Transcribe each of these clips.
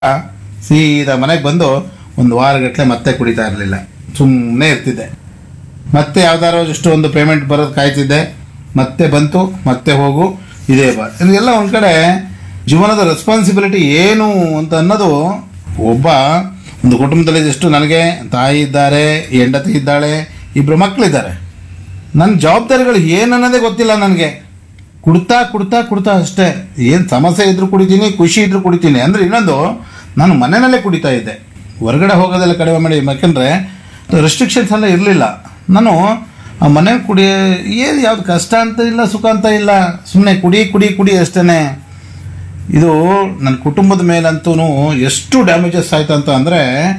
ಸೀದಾ ಮನೆಗೆ ಬಂದು ಒಂದು ವಾರಗಟ್ಟಲೆ ಮತ್ತೆ ಕುಡಿತಾ ಇರಲಿಲ್ಲ ಸುಮ್ಮನೆ ಇರ್ತಿದ್ದೆ ಮತ್ತೆ ಯಾವ್ದಾರೋ ಇಷ್ಟು ಒಂದು ಪೇಮೆಂಟ್ ಬರೋದು ಕಾಯ್ತಿದ್ದೆ ಮತ್ತೆ ಬಂತು ಮತ್ತೆ ಹೋಗು ಇದೇ ಬಾ ಎಲ್ಲ ಒಂದು ಕಡೆ ಜೀವನದ ರೆಸ್ಪಾನ್ಸಿಬಿಲಿಟಿ ಏನು ಅಂತ ಅನ್ನೋದು ಒಬ್ಬ ಒಂದು ಕುಟುಂಬದಲ್ಲಿ ಎಷ್ಟು ನನಗೆ ತಾಯಿ ಇದ್ದಾರೆ ಹೆಂಡತಿ ಇದ್ದಾಳೆ ಇಬ್ಬರು ಮಕ್ಕಳಿದ್ದಾರೆ ನನ್ನ ಜವಾಬ್ದಾರಿಗಳು ಏನು ಅನ್ನೋದೇ ಗೊತ್ತಿಲ್ಲ ನನಗೆ ಕುಡ್ತಾ ಕುಡ್ತಾ ಕುಡ್ತಾ ಅಷ್ಟೇ ಏನು ಸಮಸ್ಯೆ ಇದ್ರೂ ಕುಡಿತೀನಿ ಖುಷಿ ಇದ್ರೂ ಕುಡಿತೀನಿ ಅಂದರೆ ಇನ್ನೊಂದು ನಾನು ಮನೆಯಲ್ಲೇ ಕುಡಿತಾ ಇದ್ದೆ ಹೊರಗಡೆ ಹೋಗೋದೆಲ್ಲ ಕಡಿಮೆ ಮಾಡಿ ಯಾಕೆಂದರೆ ರೆಸ್ಟ್ರಿಕ್ಷನ್ಸ್ ಎಲ್ಲ ಇರಲಿಲ್ಲ ನಾನು ಆ ಮನೆ ಕುಡಿ ಏನು ಯಾವ್ದು ಕಷ್ಟ ಅಂತ ಇಲ್ಲ ಸುಖ ಅಂತ ಇಲ್ಲ ಸುಮ್ಮನೆ ಕುಡಿ ಕುಡಿ ಕುಡಿ ಅಷ್ಟೇ ಇದು ನನ್ನ ಕುಟುಂಬದ ಮೇಲಂತೂ ಎಷ್ಟು ಡ್ಯಾಮೇಜಸ್ ಆಯ್ತು ಅಂತ ಅಂದರೆ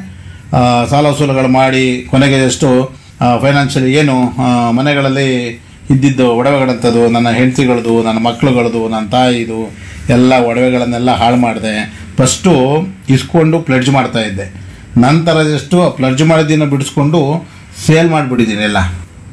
ಸಾಲ ಸೂಲಗಳು ಮಾಡಿ ಕೊನೆಗೆ ಎಷ್ಟು ಫೈನಾನ್ಷಿಯಲಿ ಏನು ಆ, ಮನೆಗಳಲ್ಲಿ ಇದ್ದಿದ್ದು ಒಡವೆಗಳಂಥದ್ದು ನನ್ನ ಹೆಂಡತಿಗಳದು ನನ್ನ ಮಕ್ಕಳುಗಳದು ನನ್ನ ತಾಯಿದು ಎಲ್ಲ ಒಡವೆಗಳನ್ನೆಲ್ಲ ಹಾಳು ಮಾಡಿದೆ ಫಸ್ಟು ಇಸ್ಕೊಂಡು ಪ್ಲೆಡ್ಜ್ ಮಾಡ್ತಾ ಇದ್ದೆ ನಂತರ ಎಷ್ಟು ಪ್ಲಡ್ಜ್ ಮಾಡಿದ್ದನ್ನು ಬಿಡಿಸ್ಕೊಂಡು ಸೇಲ್ ಮಾಡಿಬಿಟ್ಟಿದ್ದೀನಿ ಎಲ್ಲ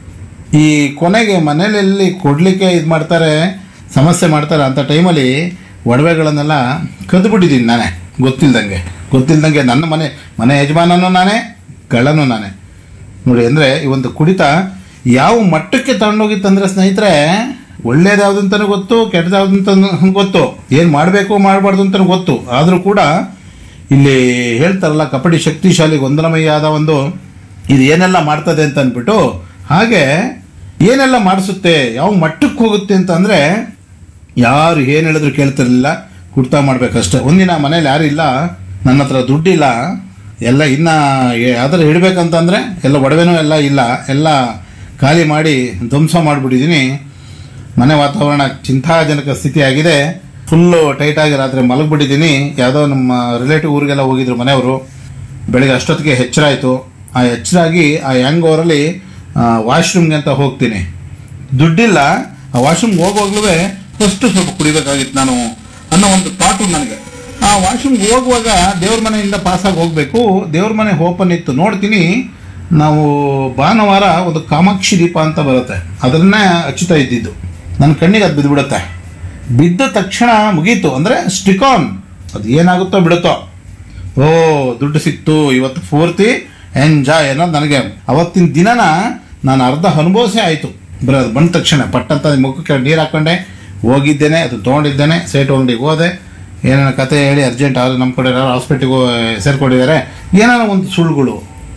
ಈ ಕೊನೆಗೆ ಮನೇಲಿ ಕೊಡಲಿಕ್ಕೆ ಇದು ಮಾಡ್ತಾರೆ ಸಮಸ್ಯೆ ಮಾಡ್ತಾರೆ ಅಂಥ ಟೈಮಲ್ಲಿ ಒಡವೆಗಳನ್ನೆಲ್ಲ ಕದ್ದುಬಿಟ್ಟಿದ್ದೀನಿ ನಾನೇ ಗೊತ್ತಿಲ್ದಂಗೆ ಗೊತ್ತಿಲ್ದಂಗೆ ನನ್ನ ಮನೆ ಮನೆ ಯಜಮಾನನೂ ನಾನೇ ಕಳ್ಳನೂ ನಾನೇ ನೋಡಿ ಅಂದರೆ ಈ ಒಂದು ಕುಡಿತ ಯಾವ ಮಟ್ಟಕ್ಕೆ ತಗೊಂಡೋಗಿತ್ತಂದ್ರೆ ಸ್ನೇಹಿತರೆ ಒಳ್ಳೇದು ಯಾವ್ದು ಅಂತಲೂ ಗೊತ್ತು ಕೆಟ್ಟದ್ದು ಯಾವ್ದು ಅಂತ ಗೊತ್ತು ಏನು ಮಾಡಬೇಕು ಮಾಡಬಾರ್ದು ಅಂತಲೂ ಗೊತ್ತು ಆದರೂ ಕೂಡ ಇಲ್ಲಿ ಹೇಳ್ತಾರಲ್ಲ ಕಬಡ್ಡಿ ಶಕ್ತಿಶಾಲಿ ಗೊಂದಲಮಯ್ಯಾದ ಒಂದು ಇದು ಏನೆಲ್ಲ ಮಾಡ್ತದೆ ಅಂತ ಅಂದ್ಬಿಟ್ಟು ಹಾಗೆ ಏನೆಲ್ಲ ಮಾಡಿಸುತ್ತೆ ಯಾವ ಮಟ್ಟಕ್ಕೆ ಹೋಗುತ್ತೆ ಅಂತ ಅಂದರೆ ಯಾರು ಏನು ಹೇಳಿದ್ರು ಕೇಳ್ತಿರ್ಲಿಲ್ಲ ಕುಡ್ತಾ ಮಾಡ್ಬೇಕಷ್ಟೆ ಒಂದಿನ ಮನೇಲಿ ಯಾರು ಇಲ್ಲ ನನ್ನ ಹತ್ರ ದುಡ್ಡಿಲ್ಲ ಎಲ್ಲ ಇನ್ನ ಯಾವ್ದಾರು ಇಡಬೇಕಂತಂದ್ರೆ ಎಲ್ಲ ಒಡವೆನೂ ಎಲ್ಲ ಇಲ್ಲ ಎಲ್ಲ ಖಾಲಿ ಮಾಡಿ ಧ್ವಂಸ ಮಾಡಿಬಿಟ್ಟಿದ್ದೀನಿ ಮನೆ ವಾತಾವರಣ ಚಿಂತಾಜನಕ ಸ್ಥಿತಿ ಆಗಿದೆ ಫುಲ್ಲು ಟೈಟಾಗಿ ರಾತ್ರಿ ಮಲಗಿಬಿಟ್ಟಿದ್ದೀನಿ ಯಾವುದೋ ನಮ್ಮ ರಿಲೇಟಿವ್ ಊರಿಗೆಲ್ಲ ಹೋಗಿದ್ರು ಮನೆಯವರು ಬೆಳಗ್ಗೆ ಅಷ್ಟೊತ್ತಿಗೆ ಎಚ್ಚರ ಆಯಿತು ಆ ಎಚ್ಚರಾಗಿ ಆ ಯಂಗ್ ಅವರಲ್ಲಿ ವಾಶ್ರೂಮ್ಗೆ ಅಂತ ಹೋಗ್ತೀನಿ ದುಡ್ಡಿಲ್ಲ ಆ ವಾಶ್ರೂಮ್ಗೆ ಹೋಗುವಾಗ್ಲೂ ಫಸ್ಟ್ ಸ್ವಲ್ಪ ಕುಡಿಬೇಕಾಗಿತ್ತು ನಾನು ಅನ್ನೋ ಒಂದು ಥಾಟು ನನಗೆ ಆ ವಾಶ್ರೂಮ್ಗೆ ಹೋಗುವಾಗ ದೇವ್ರ ಮನೆಯಿಂದ ಪಾಸಾಗಿ ಹೋಗಬೇಕು ದೇವ್ರ ಮನೆ ಓಪನ್ ಇತ್ತು ನೋಡ್ತೀನಿ ನಾವು ಭಾನುವಾರ ಒಂದು ಕಾಮಾಕ್ಷಿ ದೀಪ ಅಂತ ಬರುತ್ತೆ ಅದನ್ನೇ ಹಚ್ಚುತ್ತಾ ಇದ್ದಿದ್ದು ನನ್ನ ಕಣ್ಣಿಗೆ ಅದು ಬಿದ್ದುಬಿಡುತ್ತೆ ಬಿದ್ದ ತಕ್ಷಣ ಮುಗೀತು ಅಂದರೆ ಸ್ಟಿಕಾನ್ ಅದು ಏನಾಗುತ್ತೋ ಬಿಡುತ್ತೋ ಓ ದುಡ್ಡು ಸಿಕ್ತು ಇವತ್ತು ಪೂರ್ತಿ ಎಂಜಾಯ್ ಅನ್ನೋದು ನನಗೆ ಅವತ್ತಿನ ದಿನನ ನಾನು ಅರ್ಧ ಅನುಭವಿಸೇ ಆಯಿತು ಬರೀ ಅದು ಬಂದ ತಕ್ಷಣ ಪಟ್ಟಂತ ಮುಖಕ್ಕೆ ನೀರು ಹಾಕೊಂಡೆ ಹೋಗಿದ್ದೇನೆ ಅದು ತೊಗೊಂಡಿದ್ದೇನೆ ಸೇಟು ಅಂಗಡಿಗೆ ಹೋದೆ ಏನೇನೋ ಕತೆ ಹೇಳಿ ಅರ್ಜೆಂಟ್ ಆದ್ರೆ ನಮ್ಮ ಕಡೆ ಯಾರು ಹಾಸ್ಪಿಟ್ಲಿಗೆ ಸೇರ್ಕೊಂಡಿದ್ದಾರೆ ಏನಾರ ಒಂದು ಸುಳ್ಳುಗಳು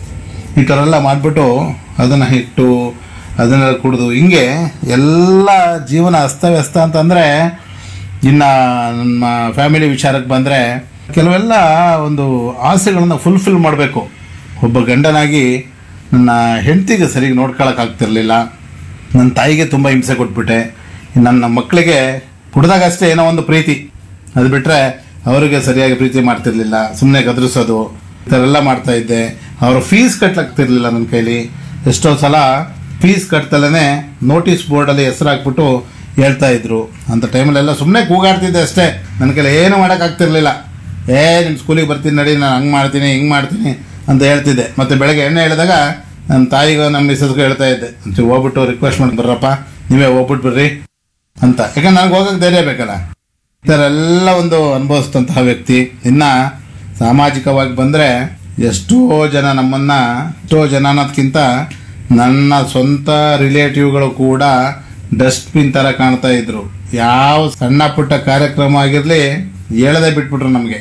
ಈ ಥರ ಎಲ್ಲ ಮಾಡಿಬಿಟ್ಟು ಅದನ್ನು ಇಟ್ಟು ಅದನ್ನೆಲ್ಲ ಕುಡಿದು ಹಿಂಗೆ ಎಲ್ಲ ಜೀವನ ಅಸ್ತವ್ಯಸ್ತ ಅಂತಂದರೆ ಇನ್ನು ನಮ್ಮ ಫ್ಯಾಮಿಲಿ ವಿಚಾರಕ್ಕೆ ಬಂದರೆ ಕೆಲವೆಲ್ಲ ಒಂದು ಆಸೆಗಳನ್ನು ಫುಲ್ಫಿಲ್ ಮಾಡಬೇಕು ಒಬ್ಬ ಗಂಡನಾಗಿ ನನ್ನ ಹೆಂಡತಿಗೆ ಸರಿಯಾಗಿ ನೋಡ್ಕೊಳಕ್ಕಾಗ್ತಿರ್ಲಿಲ್ಲ ನನ್ನ ತಾಯಿಗೆ ತುಂಬ ಹಿಂಸೆ ಕೊಟ್ಬಿಟ್ಟೆ ನನ್ನ ಮಕ್ಕಳಿಗೆ ಕುಡ್ದಾಗಷ್ಟೇ ಏನೋ ಒಂದು ಪ್ರೀತಿ ಅದು ಬಿಟ್ಟರೆ ಅವರಿಗೆ ಸರಿಯಾಗಿ ಪ್ರೀತಿ ಮಾಡ್ತಿರ್ಲಿಲ್ಲ ಸುಮ್ಮನೆ ಗದರಿಸೋದು ಈ ಥರ ಎಲ್ಲ ಮಾಡ್ತಾ ಇದ್ದೆ ಅವರ ಫೀಸ್ ಕಟ್ಲಾಗ್ತಿರ್ಲಿಲ್ಲ ನನ್ನ ಕೈಲಿ ಎಷ್ಟೋ ಸಲ ಫೀಸ್ ಕಟ್ತಲೇ ನೋಟಿಸ್ ಬೋರ್ಡಲ್ಲಿ ಹೆಸರು ಹಾಕ್ಬಿಟ್ಟು ಹೇಳ್ತಾ ಇದ್ರು ಅಂಥ ಟೈಮಲ್ಲೆಲ್ಲ ಸುಮ್ಮನೆ ಕೂಗಾಡ್ತಿದ್ದೆ ಅಷ್ಟೇ ನನ್ನ ಕೈಲಿ ಏನು ಮಾಡೋಕ್ಕಾಗ್ತಿರ್ಲಿಲ್ಲ ಏ ನಿಮ್ಮ ಸ್ಕೂಲಿಗೆ ಬರ್ತೀನಿ ನಡಿ ನಾನು ಹಂಗೆ ಮಾಡ್ತೀನಿ ಹಿಂಗೆ ಮಾಡ್ತೀನಿ ಅಂತ ಹೇಳ್ತಿದ್ದೆ ಮತ್ತು ಬೆಳಗ್ಗೆ ಎಣ್ಣೆ ಹೇಳಿದಾಗ ನನ್ನ ತಾಯಿಗೂ ನಮ್ಮ ಮಿಸ್ಸಸ್ಗೂ ಹೇಳ್ತಾ ಇದ್ದೆ ಒಂಚೂರು ಹೋಗ್ಬಿಟ್ಟು ರಿಕ್ವೆಸ್ಟ್ ಮಾಡಿ ಬರ್ರಪ್ಪ ನೀವೇ ಹೋಗ್ಬಿಟ್ಟು ಬರ್ರಿ ಅಂತ ಯಾಕಂದ್ರೆ ನನಗೆ ಹೋಗಕ್ಕೆ ಧೈರ್ಯ ಬೇಕಲ್ಲ ಈ ಥರ ಎಲ್ಲ ಒಂದು ಅನುಭವಿಸಿದಂತಹ ವ್ಯಕ್ತಿ ಇನ್ನು ಸಾಮಾಜಿಕವಾಗಿ ಬಂದರೆ ಎಷ್ಟೋ ಜನ ನಮ್ಮನ್ನು ಎಷ್ಟೋ ಜನ ಅನ್ನೋದಕ್ಕಿಂತ ನನ್ನ ಸ್ವಂತ ರಿಲೇಟಿವ್ಗಳು ಕೂಡ ಡಸ್ಟ್ಬಿನ್ ಥರ ಕಾಣ್ತಾ ಇದ್ರು ಯಾವ ಸಣ್ಣ ಪುಟ್ಟ ಕಾರ್ಯಕ್ರಮ ಆಗಿರಲಿ ಹೇಳದೆ ಬಿಟ್ಬಿಟ್ರು ನಮಗೆ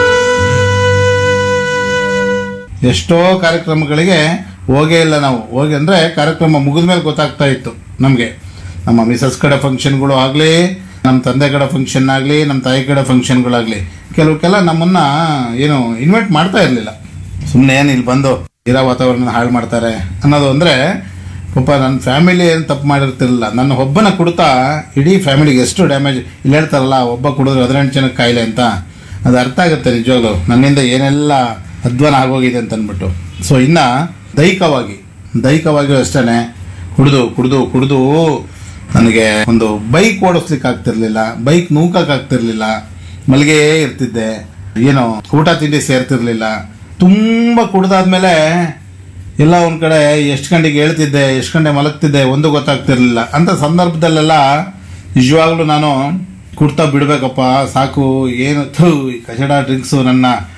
ಎಷ್ಟೋ ಕಾರ್ಯಕ್ರಮಗಳಿಗೆ ಹೋಗೇ ಇಲ್ಲ ನಾವು ಹೋಗಿ ಅಂದರೆ ಕಾರ್ಯಕ್ರಮ ಮುಗಿದ ಮೇಲೆ ಗೊತ್ತಾಗ್ತಾ ಇತ್ತು ನಮಗೆ ನಮ್ಮ ಮಿಸಸ್ ಕಡೆ ಫಂಕ್ಷನ್ಗಳು ಆಗಲಿ ನಮ್ಮ ತಂದೆ ಕಡೆ ಫಂಕ್ಷನ್ ಆಗಲಿ ನಮ್ಮ ತಾಯಿ ಕಡೆ ಫಂಕ್ಷನ್ಗಳಾಗಲಿ ಕೆಲವಕ್ಕೆಲ್ಲ ನಮ್ಮನ್ನು ಏನು ಇನ್ವೈಟ್ ಮಾಡ್ತಾ ಇರಲಿಲ್ಲ ಸುಮ್ಮನೆ ಏನು ಇಲ್ಲಿ ಬಂದು ಇರೋ ವಾತಾವರಣ ಹಾಳು ಮಾಡ್ತಾರೆ ಅನ್ನೋದು ಅಂದರೆ ಪಾಪ ನನ್ನ ಫ್ಯಾಮಿಲಿ ಏನು ತಪ್ಪು ಮಾಡಿರ್ತಿರಲಿಲ್ಲ ನನ್ನ ಒಬ್ಬನ ಕುಡ್ತಾ ಇಡೀ ಫ್ಯಾಮಿಲಿಗೆ ಎಷ್ಟು ಡ್ಯಾಮೇಜ್ ಇಲ್ಲಿ ಹೇಳ್ತಾರಲ್ಲ ಒಬ್ಬ ಕುಡಿದ್ರೆ ಹದಿನೆಂಟು ಜನಕ್ಕೆ ಕಾಯಿಲೆ ಅಂತ ಅದು ಅರ್ಥ ಆಗುತ್ತೆ ನಿಜವಾಗ್ಲೂ ನನ್ನಿಂದ ಏನೆಲ್ಲ ಅಧ್ವಾನ ಆಗೋಗಿದೆ ಅಂತ ಅಂದ್ಬಿಟ್ಟು ಸೊ ಇನ್ನು ದೈಹಿಕವಾಗಿ ದೈಹಿಕವಾಗಿಯೂ ಅಷ್ಟೇ ಕುಡಿದು ಕುಡಿದು ಕುಡಿದು ನನಗೆ ಒಂದು ಬೈಕ್ ಓಡಿಸ್ಲಿಕ್ಕೆ ಆಗ್ತಿರ್ಲಿಲ್ಲ ಬೈಕ್ ನೂಕಕ್ಕೆ ಆಗ್ತಿರ್ಲಿಲ್ಲ ಮಲ್ಗೇ ಇರ್ತಿದ್ದೆ ಏನೋ ಊಟ ತಿಂಡಿ ಸೇರ್ತಿರ್ಲಿಲ್ಲ ತುಂಬ ಕುಡ್ದಾದ್ಮೇಲೆ ಎಲ್ಲ ಒಂದು ಕಡೆ ಎಷ್ಟು ಗಂಟೆಗೆ ಹೇಳ್ತಿದ್ದೆ ಎಷ್ಟು ಗಂಟೆ ಮಲಗ್ತಿದ್ದೆ ಒಂದು ಗೊತ್ತಾಗ್ತಿರ್ಲಿಲ್ಲ ಅಂತ ಸಂದರ್ಭದಲ್ಲೆಲ್ಲ ನಿಜವಾಗ್ಲೂ ನಾನು ಕುಡ್ತಾ ಬಿಡಬೇಕಪ್ಪ ಸಾಕು ಏನು ಥು ಈ ಕಚಡ ಡ್ರಿಂಕ್ಸು ನನ್ನ